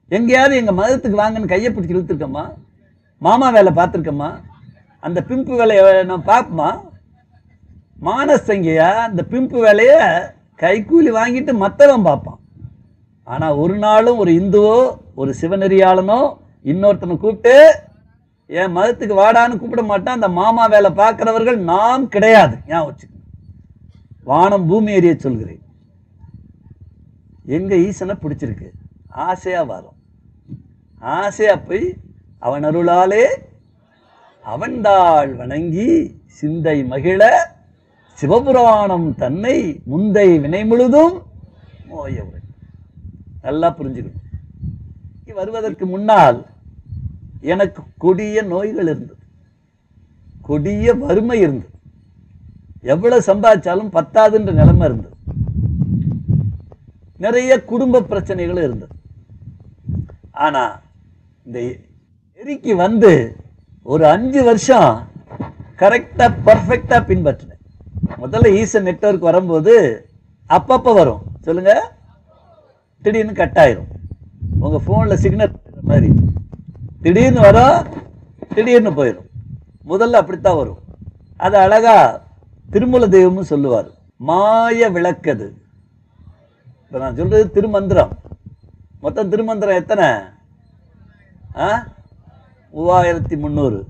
எங்கேயாவது எங்க மதத்துக்கு வாங்கன்னு கையை பிடிச்சி இழுத்துருக்கோமா மாமா வேலை பார்த்துருக்கோமா அந்த பிம்பு வேலையை நான் பார்ப்போமா மானசங்கையா அந்த பிம்பு வேலைய கைக்கூலி வாங்கிட்டு மற்றவன் பார்ப்பான் ஆனா ஒரு நாளும் ஒரு இந்துவோ ஒரு சிவநெறியாளனோ இன்னொருத்தனை கூப்பிட்டு என் மதத்துக்கு வாடான்னு கூப்பிட மாட்டான் அந்த மாமா வேலை பார்க்கிறவர்கள் நாம் கிடையாது ஞாபகம் வச்சுக்கோங்க வானம் பூமி எறிய சொல்கிறேன் எங்க ஈசனை பிடிச்சிருக்கு ஆசையா வரும் ஆசையா போய் அவன் அருளாலே அவன்தாள் வணங்கி சிந்தை மகிழ சிவபுராணம் தன்னை முந்தை வினை முழுதும் மோயவன் நல்லா புரிஞ்சுக்கணும் இ வருவதற்கு முன்னால் எனக்கு கொடிய நோய்கள் இருந்தது கொடிய வறுமை இருந்தது எவ்வளவு சம்பாதிச்சாலும் பத்தாதுன்ற நிலைமை இருந்தது நிறைய குடும்ப பிரச்சனைகளும் இருந்தது ஆனா இந்த எரிக்கு வந்து ஒரு அஞ்சு வருஷம் கரெக்டா பர்ஃபெக்டா பின்பற்றினேன் முதல்ல ஈசன் நெட்வொர்க் வரும்போது அப்பப்ப வரும் சொல்லுங்க திடீர்னு கட் ஆயிரும் உங்க போன்ல சிக்னல் மாதிரி திடீர்னு வரும் திடீர்னு போயிடும் முதல்ல அப்படித்தான் வரும் அது அழகா திருமூல தெய்வம்னு சொல்லுவார் மாய விளக்கது இப்ப நான் சொல்றது திருமந்திரம் மொத்தம் திருமந்திரம் எத்தனை ஆ மூவாயிரத்தி முந்நூறு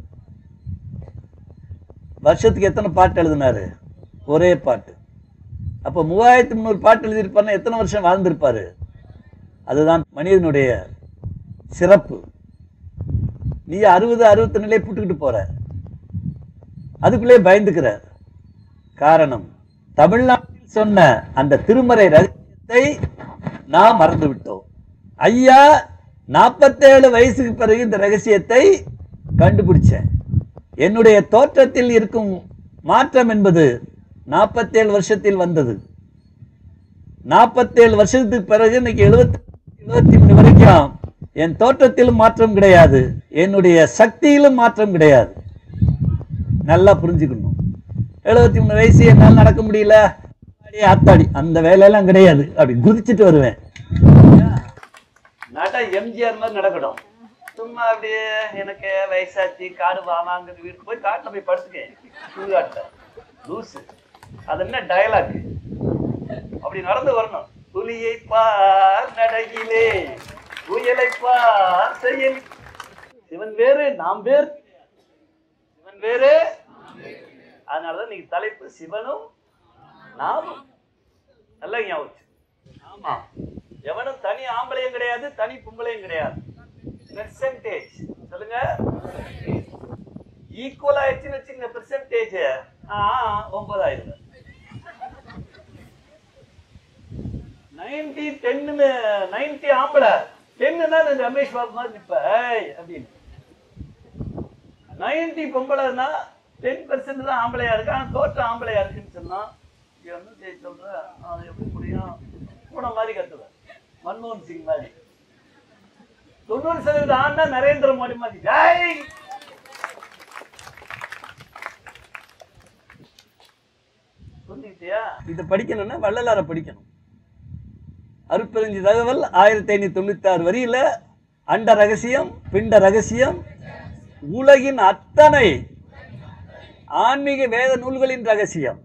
வருஷத்துக்கு எத்தனை பாட்டு எழுதினாரு ஒரே பாட்டு அப்போ மூவாயிரத்தி முந்நூறு பாட்டு எழுதியிருப்பாருன்னா எத்தனை வருஷம் வாழ்ந்திருப்பாரு அதுதான் மனிதனுடைய சிறப்பு நீ அறுபது அறுபத்தி நிலையை புட்டுக்கிட்டு போற அதுக்குள்ளே பயந்துக்கிற காரணம் தமிழ்நாட்டில் சொன்ன அந்த திருமறை ரகசியத்தை நாம் மறந்து விட்டோம் ஐயா நாற்பத்தேழு வயசுக்கு பிறகு இந்த ரகசியத்தை கண்டுபிடிச்சேன் என்னுடைய தோற்றத்தில் இருக்கும் மாற்றம் என்பது நாற்பத்தேழு வருஷத்தில் வந்தது நாற்பத்தேழு வருஷத்துக்கு பிறகு இன்னைக்கு எழுபத்தி எழுபத்தி மூணு வரைக்கும் என் தோற்றத்திலும் மாற்றம் கிடையாது என்னுடைய சக்தியிலும் மாற்றம் கிடையாது நல்லா புரிஞ்சுக்கணும் எழுபத்தி மூணு வயசு என்னால் நடக்க முடியல அடி ஆத்தாடி அந்த வேலையெல்லாம் கிடையாது அப்படி குதிச்சுட்டு வருவேன் நட எம்ஜிஆர் மாதிரி நடக்கணும் சும்மா அப்படியே எனக்கு வயசாச்சு காடு வாமாங்கிறது வீட்டு போய் காட்டில் போய் படுத்துக்கேன் சுடுகாட்டில் லூசு அது என்ன டயலாக் அப்படி நடந்து வரணும் புலியை பார் நடையிலே புயலை பார் செயல் சிவன் வேறு நாம் வேறு சிவன் வேறு அதனாலதான் நீங்க தலைப்பு சிவனும் நாமும் நல்லா ஞாபகம் வச்சு. ஆமா எவனும் தனி ஆம்பளையும் கிடையாது தனி பொம்பளையும் கிடையாது பெர்சன்டேஜ் சொல்லுங்க ஈக்குவல் ஆயிடுச்சுன்னு வச்சுங்க பெர்சன்டேஜ் ஆ ஒன்பதாயிரம் நைன்டி டென்னு நைன்டி ஆம்பளை டென்னுனா நான் ரமேஷ் பாபு மாதிரி நிப்ப ஏய் அப்படின்னு நைன்டி பொம்பளைன்னா டென் பர்சன்ட் தான் ஆம்பளையா இருக்கு ஆனா தோற்றம் ஆம்பளையா இருக்குன்னு சொன்னா இங்க வந்து ஜெய் சொல்ற அது எப்படி முடியும் பூனை மாதிரி கத்துவேன் மன்மோகன் சிங் மாதிரி தொண்ணூறு சதவீதம் ஆனா நரேந்திர மோடி மாதிரி ஜெய் புரிஞ்சுக்கிட்டியா இதை படிக்கணும்னா வள்ளலாரை படிக்கணும் அருப்பெருஞ்சி தகவல் ஆயிரத்தி ஐநூத்தி தொண்ணூத்தி ஆறு வரியில அண்ட ரகசியம் பிண்ட ரகசியம் உலகின் அத்தனை ஆன்மீக வேத நூல்களின் ரகசியம்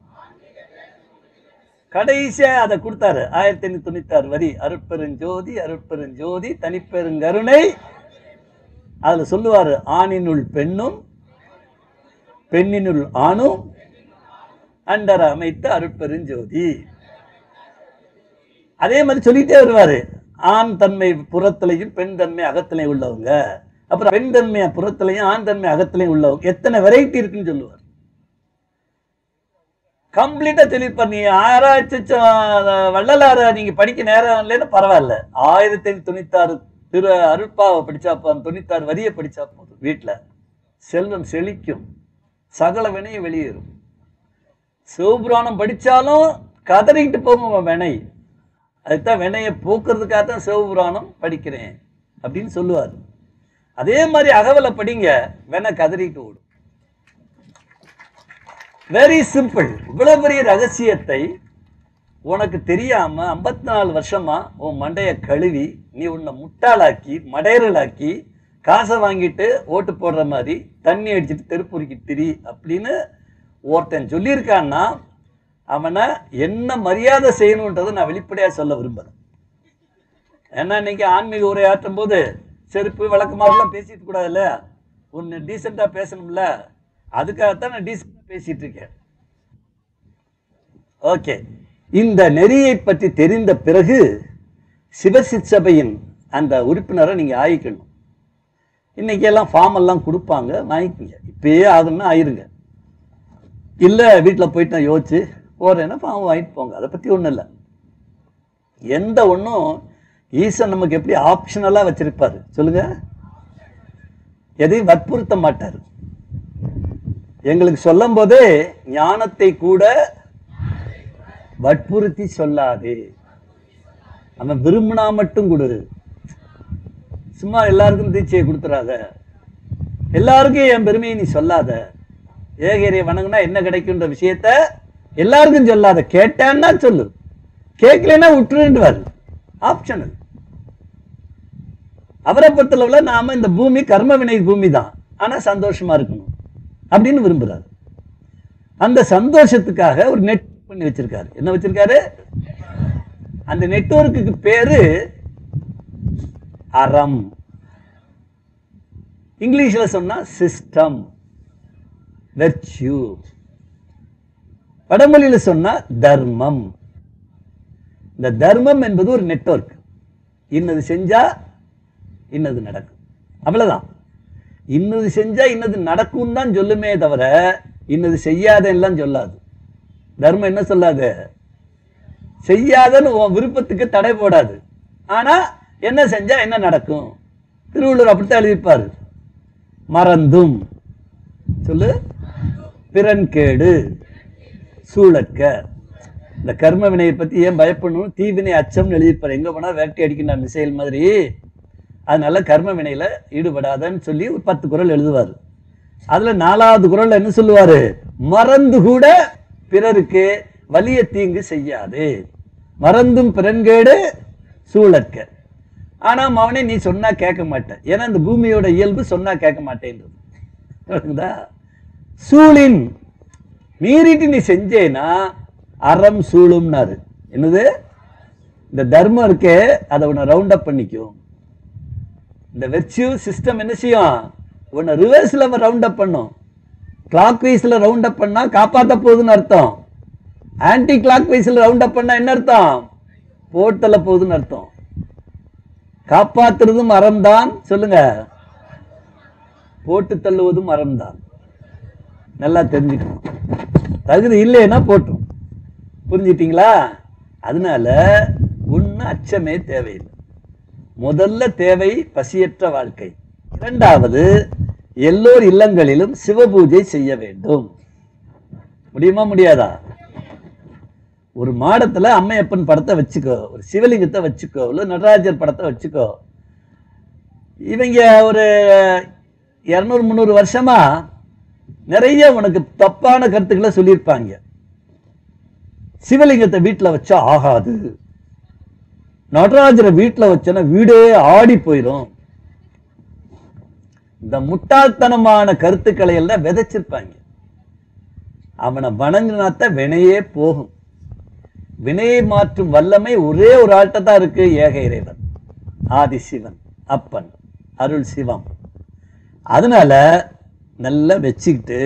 கடைசியா அதை கொடுத்தாரு ஆயிரத்தி ஐநூத்தி தொண்ணூத்தி ஆறு வரி அருட்பெருஞ்சோதி அருட்பெருஞ்சோதி தனிப்பெருங்கருணை அதுல சொல்லுவாரு ஆணினுள் பெண்ணும் பெண்ணினுள் ஆணும் அண்டர அமைத்த அருட்பெருஞ்சோதி அதே மாதிரி சொல்லிட்டே வருவாரு ஆண் தன்மை புறத்திலையும் பெண் தன்மை அகத்திலையும் உள்ளவங்க அப்புறம் பெண் தன்மை புறத்திலையும் ஆண் தன்மை அகத்திலையும் உள்ளவங்க எத்தனை வெரைட்டி இருக்குன்னு சொல்லுவார் கம்ப்ளீட்டா சொல்லியிருப்பார் நீ ஆராய்ச்சி வள்ளலார நீங்க படிக்க நேரம் இல்லைன்னு பரவாயில்ல ஆயிரத்தி ஐநூத்தி தொண்ணூத்தாறு திரு அருட்பாவை படிச்சா போதும் தொண்ணூத்தாறு வரியை படிச்சா போதும் வீட்டுல செல்வம் செழிக்கும் சகல வினையும் வெளியேறும் சிவபுராணம் படிச்சாலும் கதறிக்கிட்டு போகும் வினை அதுதான் வினையை போக்குறதுக்காக தான் சிவபுராணம் படிக்கிறேன் அப்படின்னு சொல்லுவார் அதே மாதிரி அகவலை படிங்க வினை கதறிட்டு ஓடும் வெரி சிம்பிள் இவ்வளவு பெரிய ரகசியத்தை உனக்கு தெரியாம ஐம்பத்தி நாலு வருஷமா உன் மண்டைய கழுவி நீ உன்னை முட்டாளாக்கி மடையரலாக்கி காசை வாங்கிட்டு ஓட்டு போடுற மாதிரி தண்ணி அடிச்சிட்டு தெருப்புரிக்கி திரி அப்படின்னு ஒருத்தன் சொல்லியிருக்கான்னா அவனை என்ன மரியாதை செய்யணுன்றதை நான் வெளிப்படையாக சொல்ல விரும்புகிறேன் ஏன்னா இன்னைக்கு ஆன்மீக உரை ஆற்றும் போது செருப்பு விளக்கமாகலாம் பேசிட்டு கூடாதுல்ல ஒன்று டீசெண்டாக பேசணும்ல அதுக்காகத்தான் நான் டீசெண்டாக பேசிட்டு இருக்கேன் ஓகே இந்த நெறியை பற்றி தெரிந்த பிறகு சிவசிற்சபையின் அந்த உறுப்பினரை நீங்கள் ஆயிக்கணும் இன்னைக்கு எல்லாம் ஃபார்ம் எல்லாம் கொடுப்பாங்க வாங்கிக்கோங்க இப்பயே ஆகணும்னா ஆயிருங்க இல்லை வீட்டில் போயிட்டு நான் யோசிச்சு போகிறேன்னா ஃபார்ம் வாங்கிட்டு போங்க அதை பற்றி ஒன்றும் இல்லை எந்த ஒன்றும் ஈசன் நமக்கு எப்படி ஆப்ஷனலாக வச்சிருப்பாரு சொல்லுங்க எதையும் வற்புறுத்த மாட்டார் எங்களுக்கு சொல்லும் போதே ஞானத்தை கூட வற்புறுத்தி சொல்லாதே அவன் விரும்பினா மட்டும் கொடு சும்மா எல்லாருக்கும் தீட்சையை கொடுத்துறாத எல்லாருக்கும் என் பெருமையை நீ சொல்லாத ஏகேரியை வணங்குனா என்ன கிடைக்குன்ற விஷயத்த எல்லாருக்கும் சொல்லாத கேட்டான்னா சொல்லு கேட்கலன்னா விட்டுருன்றாரு ஆப்ஷனல் அவரை பொறுத்தளவுல நாம இந்த பூமி கர்ம வினை பூமி தான் ஆனா சந்தோஷமா இருக்கணும் அப்படின்னு விரும்புறாரு அந்த சந்தோஷத்துக்காக ஒரு நெட் பண்ணி வச்சிருக்காரு என்ன வச்சிருக்காரு அந்த நெட்வொர்க்குக்கு பேரு அறம் இங்கிலீஷ்ல சொன்னா சிஸ்டம் வெர்ச்சியூ வடமொழியில சொன்னா தர்மம் இந்த தர்மம் என்பது ஒரு நெட்வொர்க் இன்னது செஞ்சா இன்னது நடக்கும் அவ்வளவுதான் இன்னது செஞ்சா இன்னது நடக்கும் தான் சொல்லுமே தவிர இன்னது செய்யாதெல்லாம் சொல்லாது தர்மம் என்ன சொல்லாது செய்யாதன்னு உன் விருப்பத்துக்கு தடை போடாது ஆனா என்ன செஞ்சா என்ன நடக்கும் திருவள்ளுவர் அப்படித்தான் எழுதியிருப்பாரு மறந்தும் சொல்லு பிறன் கேடு சூழற்க இந்த கர்ம வினையை பத்தி ஏன் பயப்படணும் தீவினை அச்சம்னு எழுதியிருப்பாரு எங்க போனா வேட்டை அடிக்கின்ற மிசைல் மாதிரி அதனால கர்ம வினையில ஈடுபடாதன்னு சொல்லி ஒரு பத்து குறள் எழுதுவார் அதுல நாலாவது குறள்ல என்ன சொல்லுவாரு மறந்து கூட பிறருக்கு வலிய தீங்கு செய்யாது மறந்தும் பிறன்கேடு சூழற்க ஆனா மவனே நீ சொன்னா கேட்க மாட்டேன் ஏன்னா இந்த பூமியோட இயல்பு சொன்னா கேட்க மாட்டேன்றது புரியுதா? சூழின் மீறிட்டு நீ செஞ்சேனா அறம் சூழும்னாரு என்னது இந்த தர்மம் இருக்கே அதை உன்னை ரவுண்ட் அப் பண்ணிக்கும் இந்த வெர்ச்சியூ சிஸ்டம் என்ன செய்யும் உன்னை ரிவர்ஸில் ரவுண்ட் அப் பண்ணும் கிளாக் வைஸில் ரவுண்ட் அப் பண்ணா காப்பாற்ற போகுதுன்னு அர்த்தம் ஆன்டி கிளாக் வைஸில் ரவுண்ட் அப் பண்ணா என்ன அர்த்தம் போட்டல போகுதுன்னு அர்த்தம் காப்பாத்துறதும் மரம்தான் சொல்லுங்க போட்டு தள்ளுவதும் மரம்தான் நல்லா தெரிஞ்சுக்கணும் தகுதி இல்லைன்னா போட்டும் புரிஞ்சிட்டீங்களா அதனால ஒன்றும் அச்சமே தேவையில்லை முதல்ல தேவை பசியற்ற வாழ்க்கை இரண்டாவது எல்லோர் இல்லங்களிலும் சிவபூஜை செய்ய வேண்டும் முடியுமா முடியாதா ஒரு மாடத்துல அம்மையப்பன் படத்தை வச்சுக்கோ ஒரு சிவலிங்கத்தை வச்சுக்கோ இல்லை நடராஜர் படத்தை வச்சுக்கோ இவங்க ஒரு இரநூறு முந்நூறு வருஷமா நிறைய உனக்கு தப்பான கருத்துக்களை சொல்லியிருப்பாங்க சிவலிங்கத்தை வீட்டில் வச்சா ஆகாது நடராஜரை வீட்டில் வச்சனா வீடே ஆடி போயிடும் இந்த முட்டாள்தனமான கருத்துக்களை எல்லாம் விதைச்சிருப்பாங்க அவனை வணங்கினாத்தான் வினையே போகும் வினையை மாற்றும் வல்லமை ஒரே ஒரு ஆள்கிட்ட தான் இருக்கு ஏக இறைவன் ஆதி சிவன் அப்பன் அருள் சிவம் அதனால நல்லா வச்சுக்கிட்டு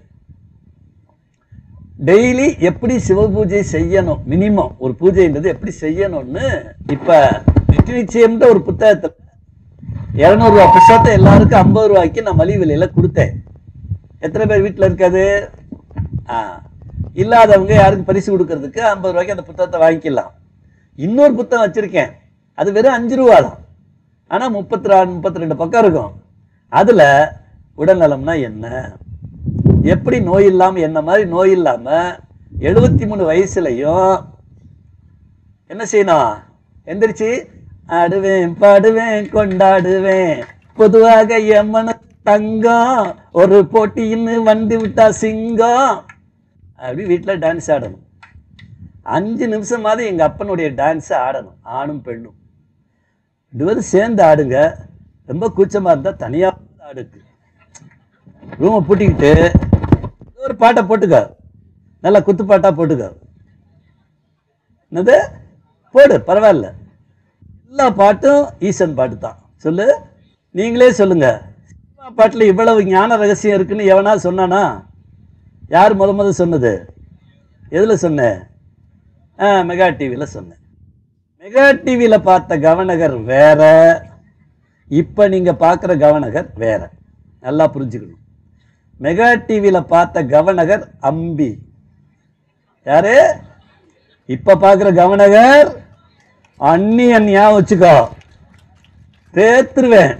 டெய்லி எப்படி சிவ பூஜை செய்யணும் மினிமம் ஒரு பூஜைன்றது எப்படி செய்யணும்னு இப்ப வெற்றி நிச்சயம்ன்ற ஒரு புத்தகத்துல இருநூறு ரூபா புத்தகத்தை எல்லாருக்கும் ஐம்பது ரூபாய்க்கு நான் மலிவு விலையில கொடுத்தேன் எத்தனை பேர் வீட்டில் இருக்காது ஆ இல்லாதவங்க யாருக்கு பரிசு கொடுக்கறதுக்கு ஐம்பது ரூபாய்க்கு அந்த புத்தகத்தை வாங்கிக்கலாம் இன்னொரு புத்தகம் வச்சிருக்கேன் அது வெறும் அஞ்சு ரூபா தான் ஆனா முப்பத்தி ரெண்டு முப்பத்தி ரெண்டு பக்கம் இருக்கும் அதுல உடல்நலம்னா என்ன எப்படி நோய் இல்லாம என்ன மாதிரி நோய் இல்லாம எழுபத்தி மூணு வயசுலயும் என்ன செய்யணும் எந்திரிச்சு ஆடுவேன் பாடுவேன் கொண்டாடுவேன் பொதுவாக எம்மன தங்கம் ஒரு போட்டின்னு வந்து விட்டா சிங்கம் அப்படி வீட்டில் டான்ஸ் ஆடணும் அஞ்சு நிமிஷமாவது எங்க அப்பனுடைய டான்ஸை ஆடணும் ஆணும் பெண்ணும் ரெண்டு பேரும் சேர்ந்து ஆடுங்க ரொம்ப கூச்சமா இருந்தா தனியா ஆடுக்கு ரூமை பூட்டிக்கிட்டு ஒரு பாட்டை போட்டுக்க நல்லா குத்து பாட்டா போட்டுக்க என்னது போடு பரவாயில்ல எல்லா பாட்டும் ஈசன் பாட்டு தான் சொல்லு நீங்களே சொல்லுங்க சினிமா பாட்டில் இவ்வளவு ஞான ரகசியம் இருக்குன்னு எவனா சொன்னானா யார் முத முத சொன்னது எதில் சொன்னேன் ஆ மெகா டிவியில் சொன்னேன் மெகா டிவியில் பார்த்த கவனகர் வேற இப்போ நீங்கள் பார்க்குற கவனகர் வேற நல்லா புரிஞ்சுக்கணும் மெகா டிவியில் பார்த்த கவனகர் அம்பி யாரு இப்ப பார்க்குற கவனகர் அந்நியன் ஞாபகம் வச்சுக்கோ தேத்துருவேன்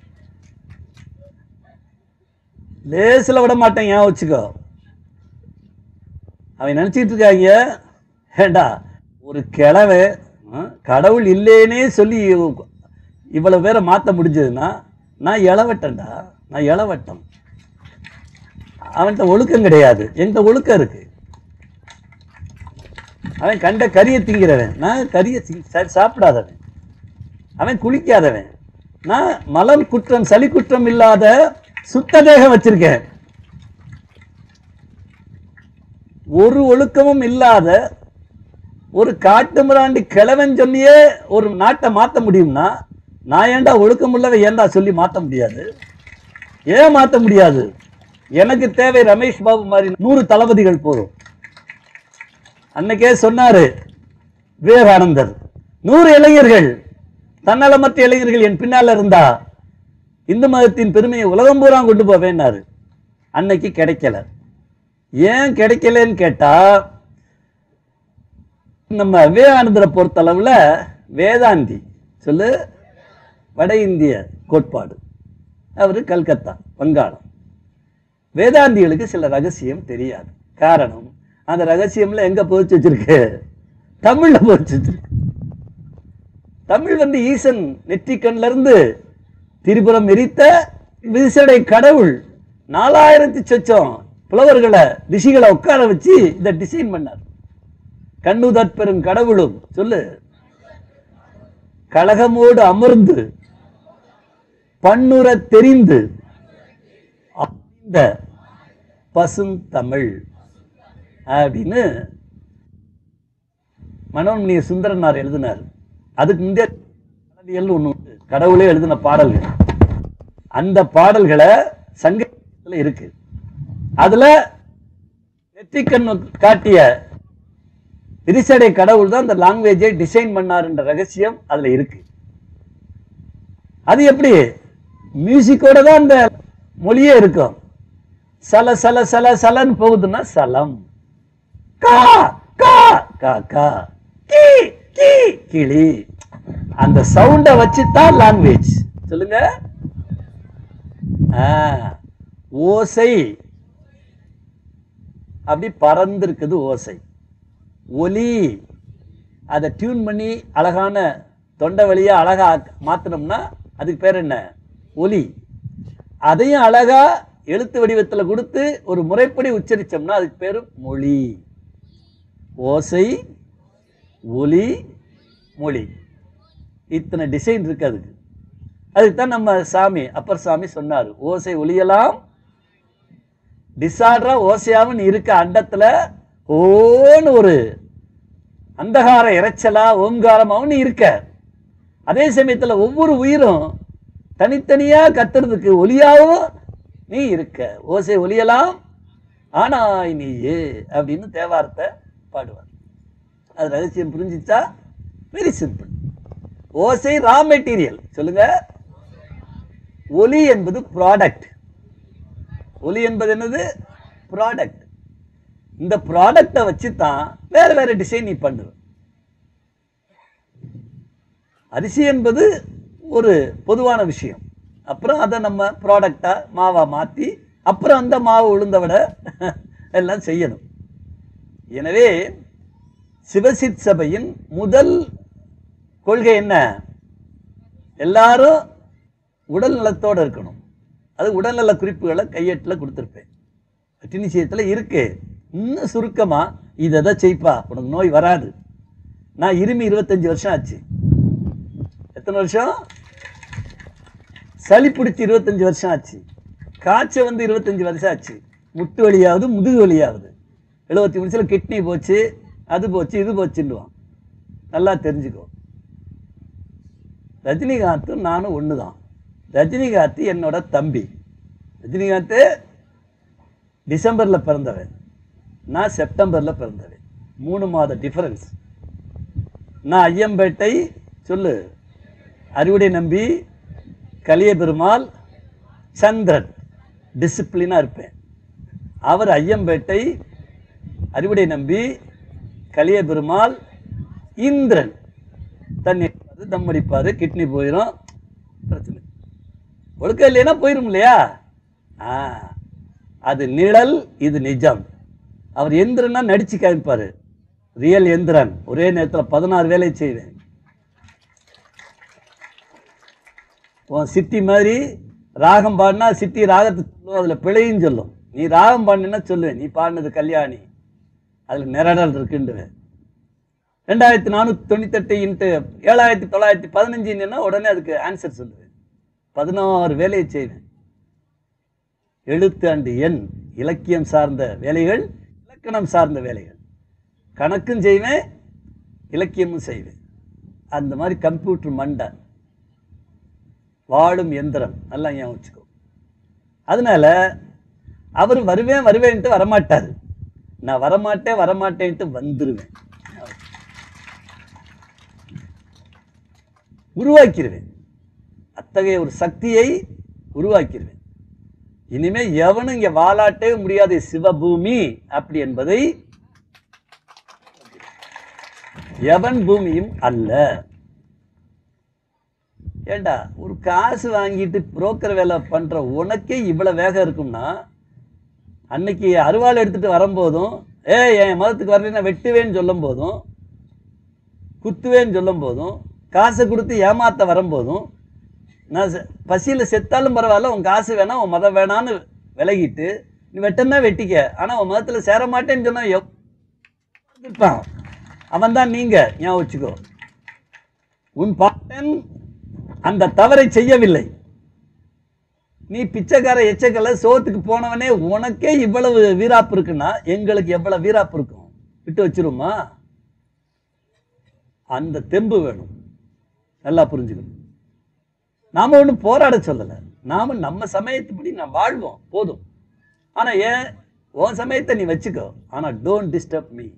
லேசில் விட மாட்டேன் ஞாபகம் வச்சுக்கோ அவன் நினச்சிட்டு இருக்காங்க ஏண்டா ஒரு கிழவை ஆ, கடவுள் இல்லைன்னே சொல்லி இவ்வளவு பேரை மாற்ற முடிஞ்சதுன்னா நான் இளவட்டேன்டா நான் இளவட்டம் அவன்கிட்ட ஒழுக்கம் கிடையாது என்கிட்ட ஒழுக்கம் இருக்கு அவன் கண்ட கறியை திங்கிறவன் நான் கறியை தி- சா- சாப்பிடாதவன் அவன் குளிக்காதவன் நான் மலம் குற்றம் சளி குற்றம் இல்லாத சுத்த தேகம் வச்சிருக்கேன் ஒரு ஒழுக்கமும் இல்லாத ஒரு காட்டு மிராண்டி கிழவன் சொல்லியே ஒரு நாட்டை மாற்ற முடியும்னா நான் ஏன்டா ஒழுக்கம் உள்ளவன் ஏன்டா சொல்லி மாற்ற முடியாது ஏன் மாற்ற முடியாது எனக்கு தேவை ரமேஷ் பாபு மாதிரி நூறு தளபதிகள் போதும் அன்னைக்கே சொன்னாரு விவேகானந்தர் நூறு இளைஞர்கள் தன்னலமற்ற இளைஞர்கள் என் பின்னால இருந்தா இந்து மதத்தின் பெருமையை உலகம் பூரா கொண்டு போவேன்னாரு அன்னைக்கு கிடைக்கல ஏன் கிடைக்கலன்னு கேட்டா நம்ம விவேகானந்தரை பொறுத்தளவுல வேதாந்தி சொல்லு வட இந்திய கோட்பாடு அவரு கல்கத்தா வங்காளம் வேதாந்திகளுக்கு சில ரகசியம் தெரியாது காரணம் அந்த ரகசியம்ல எங்க புதைச்சு வச்சிருக்கு தமிழ்ல புதைச்சு வச்சிருக்கு தமிழ் வந்து ஈசன் நெற்றிக்கண்ல இருந்து திரிபுரம் எரித்த விசடை கடவுள் நாலாயிரத்தி சொச்சம் புலவர்களை ரிஷிகளை உட்கார வச்சு இதை டிசைன் பண்ணார் கண்ணுதற் பெரும் கடவுளும் சொல்லு கழகமோடு அமர்ந்து பண்ணுற தெரிந்து அந்த பசுந்தமிழ் அப்படின்னு மனோன்மணி சுந்தரனார் எழுதினார் அதுக்கு முந்தைய கடவியல் ஒண்ணு உண்டு கடவுளே எழுதின பாடல்கள் அந்த பாடல்களை சங்கத்தில் இருக்கு அதுல நெற்றிக்கண் காட்டிய விரிசடை கடவுள் தான் இந்த லாங்குவேஜை டிசைன் பண்ணாருன்ற ரகசியம் அதுல இருக்கு அது எப்படி மியூசிக்கோட தான் அந்த மொழியே இருக்கும் சல சல சல சலன்னு போகுதுன்னா சலம் கா கா கா கா கீ கீ கிளி அந்த சவுண்டை வச்சு தான் லாங்குவேஜ் சொல்லுங்க ஆ, ஓசை அப்படி பறந்திருக்குது ஓசை ஒலி அதை டியூன் பண்ணி அழகான தொண்டை வழியா அழகா ஆக்க- மாத்துனோம்னா அதுக்கு பேர் என்ன ஒலி அதையும் அழகா எழுத்து வடிவத்துல கொடுத்து ஒரு முறைப்படி உச்சரிச்சோம்னா அதுக்கு பேரு மொழி ஓசை ஒலி மொழி இத்தனை டிசைன் இருக்கு அதுக்கு அதுக்கு தான் நம்ம சாமி அப்பர் சாமி சொன்னார் ஓசை ஒலியலாம் டிசார்டரா ஓசையாவும் நீ இருக்க அண்டத்துல ஓன்னு ஒரு அந்தகார இரைச்சலா ஓங்காரமாவும் நீ இருக்க அதே சமயத்துல ஒவ்வொரு உயிரும் தனித்தனியா கத்துறதுக்கு ஒலியாவும் நீ இருக்க ஓசை ஒலியலாம் ஆனாய் நீயே அப்படின்னு தேவாரத்தை பாடுவார் அது ரகசியம் புரிஞ்சிச்சா வெரி சிம்பிள் ஓசை ரா மெட்டீரியல் சொல்லுங்க ஒலி என்பது ப்ராடக்ட் ஒலி என்பது என்னது ப்ராடக்ட் இந்த ப்ராடக்டை வச்சு தான் வேற வேற டிசைன் நீ பண்ணுவ அரிசி என்பது ஒரு பொதுவான விஷயம் அப்புறம் அதை நம்ம ப்ராடக்டா மாவா மாத்தி அப்புறம் அந்த மாவு உளுந்த விட எல்லாம் செய்யணும் எனவே சிவசித் சபையின் முதல் கொள்கை என்ன எல்லாரும் உடல் நலத்தோட இருக்கணும் அது உடல்நல குறிப்புகளை கையேட்டில் கொடுத்துருப்பேன் வெற்றி நிச்சயத்தில் இருக்கு இன்னும் சுருக்கமா இதை தான் செய்ப்பா உனக்கு நோய் வராது நான் இருமி இருபத்தஞ்சு வருஷம் ஆச்சு எத்தனை எத்தனை வருஷம் சளி பிடிச்சி இருபத்தஞ்சு வருஷம் ஆச்சு காய்ச்சல் வந்து இருபத்தஞ்சு வருஷம் ஆச்சு முட்டு வலியாவது முதுகு வலியாவது எழுபத்தி நிமிஷத்தில் கிட்னி போச்சு அது போச்சு இது போச்சுன்னுவான் நல்லா தெரிஞ்சுக்கோ ரஜினிகாந்தும் நானும் ஒன்று தான் ரஜினிகாந்த் என்னோட தம்பி ரஜினிகாந்த் டிசம்பரில் பிறந்தவன் நான் செப்டம்பரில் பிறந்தவன் மூணு மாத டிஃபரன்ஸ் நான் ஐயம்பேட்டை சொல்லு அறுவடை நம்பி கலிய பெருமாள் சந்திரன் டிசிப்ளினாக இருப்பேன் அவர் ஐயம்பேட்டை அறுவடை நம்பி கலிய பெருமாள் இந்திரன் தண்ணி அடிப்பாரு, தம் அடிப்பார் கிட்னி போயிடும் பிரச்சனை ஒழுக்கம் இல்லைன்னா போயிடும் இல்லையா ஆ அது நிழல் இது நிஜம் அவர் எந்திரன்னா நடிச்சு காமிப்பாரு ரியல் எந்திரன் ஒரே நேரத்தில் பதினாறு வேலை செய்வேன் உன் சித்தி மாதிரி ராகம் பாடினா சித்தி ராகத்தை சொல்லும் அதில் பிழையும் சொல்லும் நீ ராகம் பாடினா சொல்லுவேன் நீ பாடினது கல்யாணி அதில் நிரடல் இருக்குண்டுவேன் ரெண்டாயிரத்தி நானூற்றி தொண்ணூத்தெட்டு இன்ட்டு ஏழாயிரத்தி தொள்ளாயிரத்தி பதினஞ்சுன்னா உடனே அதுக்கு ஆன்சர் சொல்லுவேன் பதினாறு வேலையை செய்வேன் எழுத்து அண்டு எண் இலக்கியம் சார்ந்த வேலைகள் இலக்கணம் சார்ந்த வேலைகள் கணக்கும் செய்வேன் இலக்கியமும் செய்வேன் அந்த மாதிரி கம்ப்யூட்டர் மண்டை வாழும் எந்திரம் நல்லா ஞாபகம் வச்சுக்கோ அதனால அவர் வருவேன் வருவேன்ட்டு வரமாட்டார் நான் வரமாட்டேன் வரமாட்டேன்ட்டு வந்துருவேன் உருவாக்கிடுவேன் அத்தகைய ஒரு சக்தியை உருவாக்கிடுவேன் இனிமே எவனும் இங்க வாலாட்டவே முடியாத சிவபூமி அப்படி என்பதை எவன் பூமியும் அல்ல ஏண்டா ஒரு காசு வாங்கிட்டு புரோக்கர் வேலை பண்ற உனக்கே இவ்வளவு வேகம் இருக்கும்னா அன்னைக்கு அருவாள் எடுத்துட்டு வரும்போதும் ஏய் என் மதத்துக்கு வரலைன்னா வெட்டுவேன்னு சொல்லும் போதும் குத்துவேன்னு சொல்லும் போதும் காசை கொடுத்து ஏமாத்த வரும்போதும் நான் செ- பசியில செத்தாலும் பரவாயில்ல உன் காசு வேணாம் உன் மதம் வேணான்னு விலகிட்டு நீ வெட்டன்னா வெட்டிக்க ஆனா உன் மதத்துல சேர மாட்டேன்னு சொன்னா எவ் இருப்பான் அவன் தான் நீங்க ஞாபகம் வச்சுக்கோ உன் பாட்டன் அந்த தவறை செய்யவில்லை நீ பிச்சைக்கார எச்சக்கல சோத்துக்கு போனவனே உனக்கே இவ்வளவு வீராப்பு இருக்குன்னா எங்களுக்கு எவ்வளவு வீராப்பு இருக்கும் விட்டு வச்சிருமா அந்த தெம்பு வேணும் நல்லா புரிஞ்சுக்கணும் நாம ஒன்றும் போராட சொல்லலை நாம நம்ம சமயத்துப்படி நான் வாழ்வோம் போதும் ஆனா ஏன் உன் சமயத்தை நீ வச்சுக்கோ ஆனா டோன்ட் டிஸ்டர்ப் மீ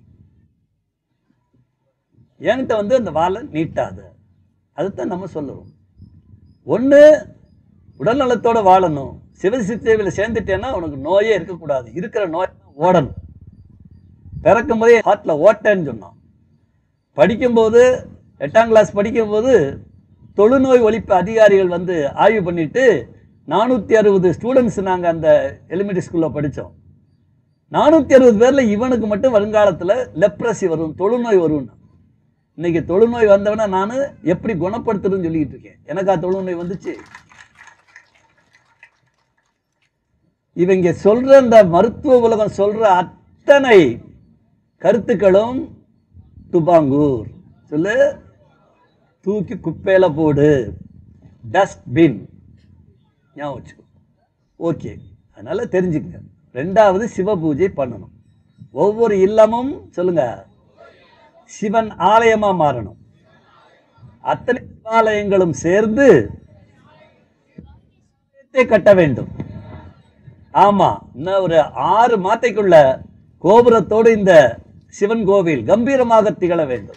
என்கிட்ட வந்து அந்த வாழை நீட்டாத அதுதான் நம்ம சொல்லுறோம் ஒன்று உடல்நலத்தோட வாழணும் சிவசித்தேவியில் சேர்ந்துட்டேன்னா உனக்கு நோயே இருக்கக்கூடாது இருக்கிற நோய் ஓடணும் பிறக்கும் போதே ஹார்ட்டில் ஓட்டேன்னு சொன்னான் படிக்கும்போது எட்டாம் கிளாஸ் படிக்கும்போது தொழுநோய் ஒழிப்பு அதிகாரிகள் வந்து ஆய்வு பண்ணிட்டு நானூற்றி அறுபது ஸ்டூடெண்ட்ஸ் நாங்கள் அந்த எலிமெண்ட்ரி ஸ்கூலில் படித்தோம் நானூற்றி அறுபது பேரில் இவனுக்கு மட்டும் வருங்காலத்தில் லெப்ரசி வரும் தொழுநோய் வரும்னு இன்னைக்கு தொழுநோய் வந்தவன நான் எப்படி குணப்படுத்துறதுன்னு சொல்லிக்கிட்டு இருக்கேன் எனக்கா தொழுநோய் வந்துச்சு இவங்க சொல்ற இந்த மருத்துவ உலகம் சொல்ற அத்தனை கருத்துக்களும் துபாங்கூர் சொல்லு தூக்கி குப்பையில போடு டஸ்ட்பின் ஞாபகம் வச்சுக்கோ ஓகே அதனால தெரிஞ்சுக்கங்க ரெண்டாவது சிவ பூஜை பண்ணணும் ஒவ்வொரு இல்லமும் சொல்லுங்க சிவன் ஆலயமா மாறணும் அத்தனை சிவாலயங்களும் சேர்ந்து ஆலயத்தை கட்ட வேண்டும் ஆமா இன்னும் ஒரு ஆறு மாத்தைக்குள்ள கோபுரத்தோடு இந்த சிவன் கோவில் கம்பீரமாக திகழ வேண்டும்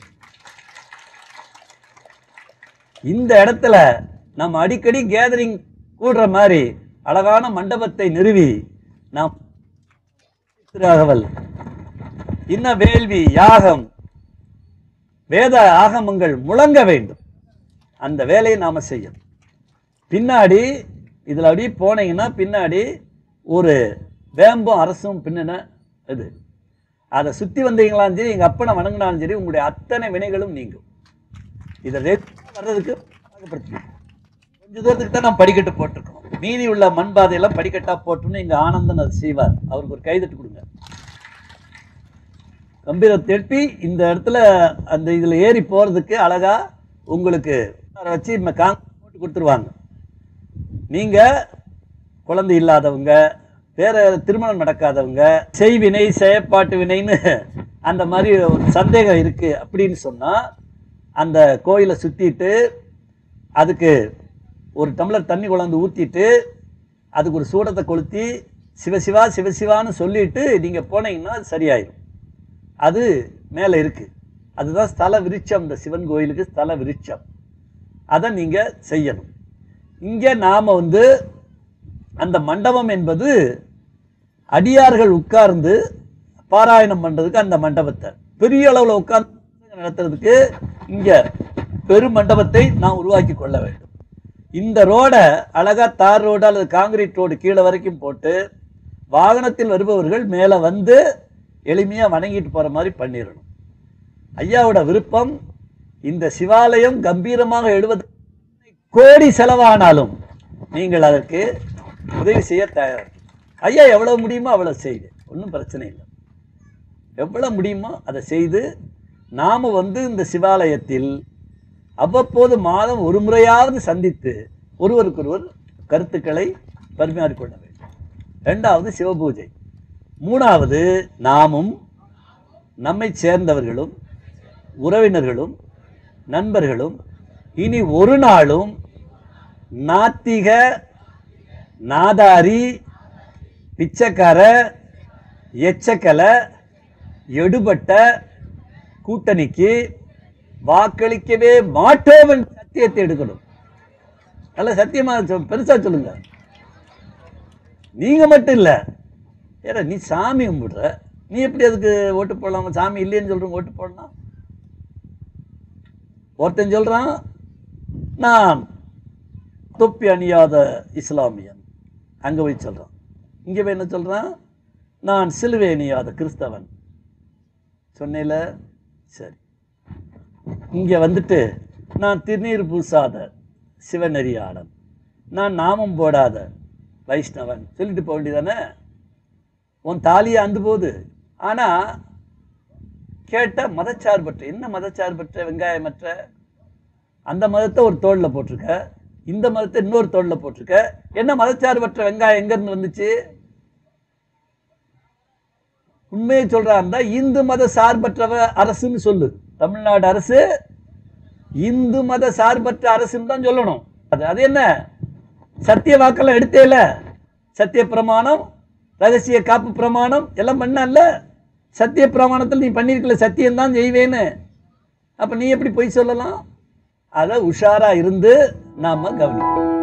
இந்த இடத்துல நம்ம அடிக்கடி கேதரிங் கூடுற மாதிரி அழகான மண்டபத்தை நிறுவி நாம் திருராகவல் இன்ன வேள்வி யாகம் வேத ஆகமங்கள் முழங்க வேண்டும் அந்த வேலையை நாம செய்யணும் பின்னாடி இதுல அப்படியே போனீங்கன்னா பின்னாடி ஒரு வேம்பும் அரசும் பின்னின இது அதை சுத்தி வந்தீங்களாலும் சரி எங்க அப்பனை வணங்கினாலும் சரி உங்களுடைய அத்தனை வினைகளும் நீங்கும் இதை ரெகுலரா வர்றதுக்கு பழக்கப்படுத்தி கொஞ்ச தூரத்துக்கு தான் நம்ம படிக்கட்டு போட்டிருக்கோம் மீதி உள்ள மண் பாதையெல்லாம் படிக்கட்டா போட்டோம்னு எங்க ஆனந்தன் அதை செய்வார் அவருக்கு ஒரு கைதட்டு கொடுங்க கம்பீரத்தை எழுப்பி இந்த இடத்துல அந்த இதுல ஏறி போறதுக்கு அழகா உங்களுக்கு அதை வச்சு இம்ம காங் போட்டு கொடுத்துருவாங்க நீங்க குழந்தை இல்லாதவங்க வேற திருமணம் நடக்காதவங்க செய்வினை செயற்பாட்டு வினைன்னு அந்த மாதிரி ஒரு சந்தேகம் இருக்கு அப்படின்னு சொன்னா அந்த கோயிலை சுத்திட்டு அதுக்கு ஒரு டம்ளர் தண்ணி கொண்டாந்து ஊத்திட்டு அதுக்கு ஒரு சூடத்தை கொளுத்தி சிவசிவா சிவசிவான்னு சொல்லிட்டு நீங்க போனீங்கன்னா அது சரியாயிடும் அது மேலே இருக்கு அதுதான் ஸ்தல விருட்சம் இந்த சிவன் கோயிலுக்கு ஸ்தல விருட்சம் அதை நீங்க செய்யணும் இங்கே நாம வந்து அந்த மண்டபம் என்பது அடியார்கள் உட்கார்ந்து பாராயணம் பண்றதுக்கு அந்த மண்டபத்தை பெரிய அளவுல உட்கார்ந்து நடத்துறதுக்கு இங்க பெரு மண்டபத்தை நாம் உருவாக்கி கொள்ள வேண்டும் இந்த ரோடை அழகா தார் ரோடு அல்லது காங்கிரீட் ரோடு கீழே வரைக்கும் போட்டு வாகனத்தில் வருபவர்கள் மேலே வந்து எளிமையா வணங்கிட்டு போற மாதிரி பண்ணிடணும் ஐயாவோட விருப்பம் இந்த சிவாலயம் கம்பீரமாக எழுவது கோடி செலவானாலும் நீங்கள் அதற்கு உதவி செய்ய தயார் ஐயா எவ்வளவு முடியுமோ அவ்வளவு செய்யுது ஒன்றும் பிரச்சனை இல்லை எவ்வளவு முடியுமோ அதை செய்து நாம வந்து இந்த சிவாலயத்தில் அவ்வப்போது மாதம் ஒரு முறையாவது சந்தித்து ஒருவருக்கொருவர் கருத்துக்களை பரிமாறிக்கொள்ள வேண்டும் ரெண்டாவது சிவபூஜை மூணாவது நாமும் நம்மை சேர்ந்தவர்களும் உறவினர்களும் நண்பர்களும் இனி ஒரு நாளும் நாத்திக நாதாரி பிச்சைக்கார எச்சக்கலை எடுபட்ட கூட்டணிக்கு வாக்களிக்கவே மாட்டோம் என்ற சத்தியத்தை எடுக்கணும் நல்ல சத்தியமா சொ- பெருசா சொல்லுங்க நீங்க மட்டும் இல்ல ஏடா நீ சாமி கும்பிடுற நீ எப்படி அதுக்கு ஓட்டு போடலாம் சாமி இல்லைன்னு சொல்றவங்க ஓட்டு போடலாம் ஒருத்தன் சொல்றான் நான் தொப்பி அணியாத இஸ்லாமியன் அங்க போய் சொல்றான் இங்க போய் என்ன சொல்றான் நான் சிலுவை அணியாத கிறிஸ்தவன் சொன்னேல சரி இங்க வந்துட்டு நான் திருநீர் பூசாத சிவநெறியாளன் நான் நாமம் போடாத வைஷ்ணவன் சொல்லிட்டு போக வேண்டியதானே உன் தாலியை அந்து போகுது ஆனா கேட்ட மதச்சார்பற்ற என்ன மதச்சார்பற்ற வெங்காயமற்ற அந்த மதத்தை ஒரு தோல்ல போட்டிருக்க இந்த மதத்தை இன்னொரு தோல்ல போட்டிருக்க என்ன மதச்சார்பற்ற வெங்காயம் எங்க இருந்து வந்துச்சு உண்மையை சொல்றா இருந்தா இந்து மத சார்பற்றவ அரசுன்னு சொல்லு தமிழ்நாடு அரசு இந்து மத சார்பற்ற அரசுன்னு தான் சொல்லணும் அது அது என்ன சத்திய வாக்கெல்லாம் எடுத்தேல சத்திய பிரமாணம் ரகசிய காப்பு பிரமாணம் எல்லாம் பண்ணல சத்திய பிரமாணத்தில் நீ பண்ணியிருக்கல சத்தியம் தான் செய்வேன்னு அப்ப நீ எப்படி பொய் சொல்லலாம் அதை உஷாரா இருந்து நாம கவனிக்கணும்